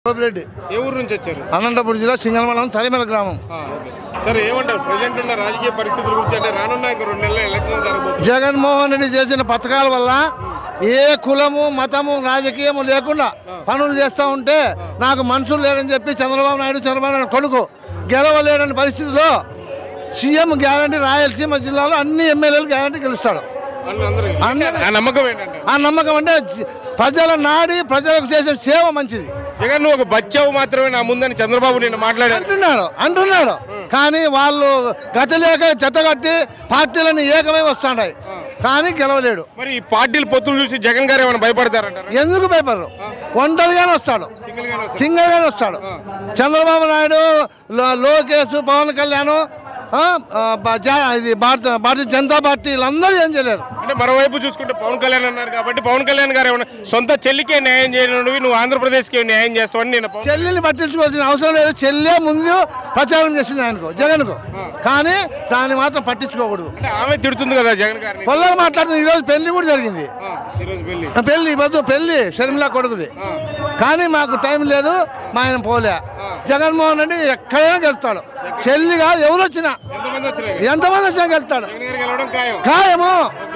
గోపిరెడ్డి ఏ ఊరు నుంచి వచ్చారు అనంతపురం జిల్లా సింగళమండలం తరిమల గ్రామం ఆ, ఓకే. సరే ఏమంటారు ప్రజెంట్ ఉన్న రాజకీయ పరిస్థితుల గురించి అంటే రానున్న ఇంక రెండు నెలల ఎలక్షన్ జరగబోతుంది జగన్మోహన్ రెడ్డి చేసిన పథకాల వల్ల ఏ కులము మతము రాజకీయము లేకుండా పనులు చేస్తూ ఉంటే నాకు మనుషులు లేరని చెప్పి చంద్రబాబు నాయుడు చంద్రబాబు నాయుడు కొడుకు గెలవలేడని పరిస్థితిలో సీఎం గ్యారంటీ రాయలసీమ జిల్లాలో అన్ని ఎమ్మెల్యేలు గ్యారంటీ గెలుస్తాడు అన్న అందరూ అందరూ. ఆ నమ్మకం ఏంటంటే ఆ నమ్మకం అంటే జ- ప్రజల నాడి ప్రజలకు చేసిన సేవ మంచిది జగన్ నువ్వు ఒక బచ్చావు మాత్రమే నా ముందని చంద్రబాబు నిన్న మాట్లాడారు అంటున్నాడు అంటున్నాడు కానీ వాళ్ళు గత లేక జతగట్టి పార్టీలను ఏకమై వస్తున్నాయి కానీ గెలవలేడు మరి ఈ పార్టీల పొత్తులు చూసి జగన్ గారు ఏమైనా భయపడతారంటారు ఎందుకు పేపర్ ఒంటరిగానే వస్తాడు సింగిల్ గానే వస్తారు. సింగిల్ గానే వస్తాడు చంద్రబాబు నాయుడు లో- లోకేష్ పవన్ కళ్యాణ్ ఆ, ఆ, బ- జా- ఇది భారత భారతీయ జనతా పార్టీ వీళ్ళందరూ ఏం చేయలేరు అంటే మరోవైపు చూసుకుంటే పవన్ కళ్యాణ్ అన్నారు కాబట్టి పవన్ కళ్యాణ్ గారు ఏమైనా సొంత చెల్లికే న్యాయం చేయనుడివి నువ్వు ఆంధ్రప్రదేశ్కి న్యాయం చేస్తావని నేను పవన్ చెల్లిని పట్టించుకోవాల్సిన అవసరం లేదు చెల్లె ముందు ప్రచారం చేసింది ఆయనకు జగన్కు కానీ దాన్ని మాత్రం పట్టించుకోకూడదు అంటే ఆమె తిడుతుంది కదా జగన్ గారిని పొల్లగా మాట్లాడుతుంది ఈరోజు పెళ్లి కూడా జరిగింది ఆ, ఈరోజు పెళ్లి ఆ పెళ్లి వద్దు పెళ్లి శర్మిలా కొడుకుది కానీ మాకు టైం లేదు మా ఆయన పోలే జగన్మోహన్ రెడ్డి ఎక్కడైనా గెలుస్తాడు చెల్లిగా ఎవరు వచ్చినా ఎంతమంది వచ్చినాయి ఎంతమంది వచ్చినా గెలుస్తాడు జగన్ గారికి వెళ్ళడం ఖాయం ఖాయము